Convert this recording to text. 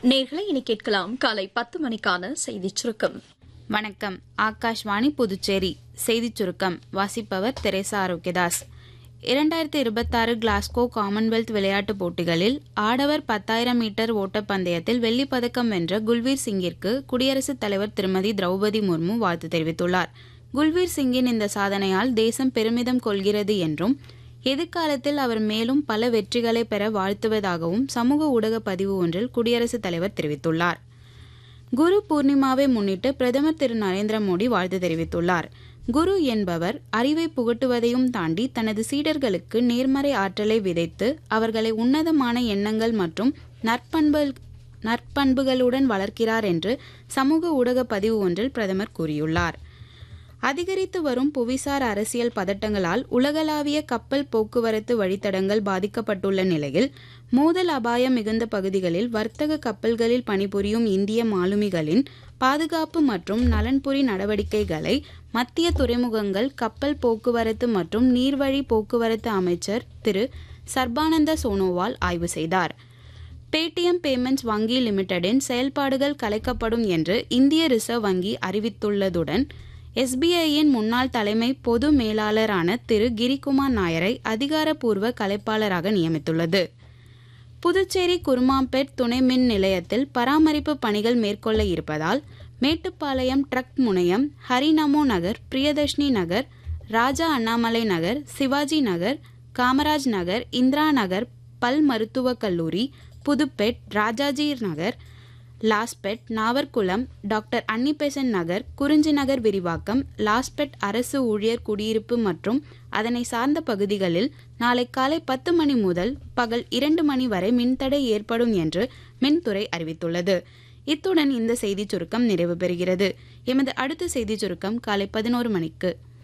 நேர்களை இனி கேட்கலாம் காலை பத்து மணிக்கான செய்திச் சுருக்கம் வணக்கம் ஆகாஷ்வாணி புதுச்சேரி செய்திச் சுருக்கம் வாசிப்பவர் தெரேசா ஆரோக்கியதாஸ் இரண்டாயிரத்தி இருபத்தாறு கிளாஸ்கோ காமன்வெல்த் விளையாட்டுப் போட்டிகளில் ஆடவர் பத்தாயிரம் மீட்டர் ஓட்டப்பந்தயத்தில் வெள்ளிப் பதக்கம் வென்ற குல்வீர் சிங்கிற்கு குடியரசுத் தலைவர் திருமதி திரௌபதி முர்மு வாழ்த்து தெரிவித்துள்ளார் குல்வீர் சிங்கின் இந்த சாதனையால் தேசம் பெருமிதம் கொள்கிறது என்றும் எதிர்காலத்தில் அவர் மேலும் பல வெற்றிகளை பெற வாழ்த்துவதாகவும் சமூக ஊடக பதிவு ஒன்றில் குடியரசுத் தலைவர் தெரிவித்துள்ளார் குரு பூர்ணிமாவை முன்னிட்டு பிரதமர் திரு நரேந்திர மோடி வாழ்த்து தெரிவித்துள்ளார் குரு என்பவர் அறிவை புகட்டுவதையும் தாண்டி தனது சீடர்களுக்கு நேர்மறை ஆற்றலை விதைத்து அவர்களை உன்னதமான எண்ணங்கள் மற்றும் நற்பண்பு நற்பண்புகளுடன் வளர்க்கிறார் என்று சமூக ஊடக பதிவு ஒன்றில் பிரதமர் கூறியுள்ளார் அதிகரித்து வரும் புவிசார் அரசியல் பதட்டங்களால் உலகளாவிய கப்பல் போக்குவரத்து வழித்தடங்கள் பாதிக்கப்பட்டுள்ள நிலையில் மோதல் அபாயம் மிகுந்த பகுதிகளில் வர்த்தக கப்பல்களில் பணிபுரியும் இந்திய மாலுமிகளின் பாதுகாப்பு மற்றும் நலன்புரி நடவடிக்கைகளை மத்திய துறைமுகங்கள் கப்பல் போக்குவரத்து மற்றும் நீர்வழி போக்குவரத்து அமைச்சர் திரு சர்பானந்த சோனோவால் ஆய்வு செய்தார் பேடிஎம் பேமெண்ட்ஸ் வங்கி லிமிடெடின் செயல்பாடுகள் கலைக்கப்படும் என்று இந்திய ரிசர்வ் வங்கி அறிவித்துள்ளதுடன் எஸ்பிஐயின் முன்னாள் தலைமை பொது மேலாளரான திரு கிரிகுமார் நாயரை அதிகாரப்பூர்வ கலைப்பாளராக நியமித்துள்ளது புதுச்சேரி குருமாம்பேட் துணை மின் நிலையத்தில் பராமரிப்பு பணிகள் மேற்கொள்ள இருப்பதால் மேட்டுப்பாளையம் ட்ரக் முனையம் ஹரிநமோ நகர் பிரியதர்ஷினி நகர் ராஜா அண்ணாமலை நகர் சிவாஜி நகர் காமராஜ் நகர் இந்திரா நகர் பல் மருத்துவக் கல்லூரி புதுப்பேட் ராஜாஜி நகர் லாஸ்பெட் நாவர்குளம் டாக்டர் அன்னிபெசன் நகர் குறிஞ்சி நகர் விரிவாக்கம் லாஸ்பெட் அரசு ஊழியர் குடியிருப்பு மற்றும் அதனை சார்ந்த பகுதிகளில் நாளை காலை பத்து மணி முதல் பகல் இரண்டு மணி வரை மின்தடை ஏற்படும் என்று மின்துறை அறிவித்துள்ளது இத்துடன் இந்த செய்திச் சுருக்கம் நிறைவு பெறுகிறது எமது அடுத்த செய்திச் சுருக்கம் காலை பதினோரு மணிக்கு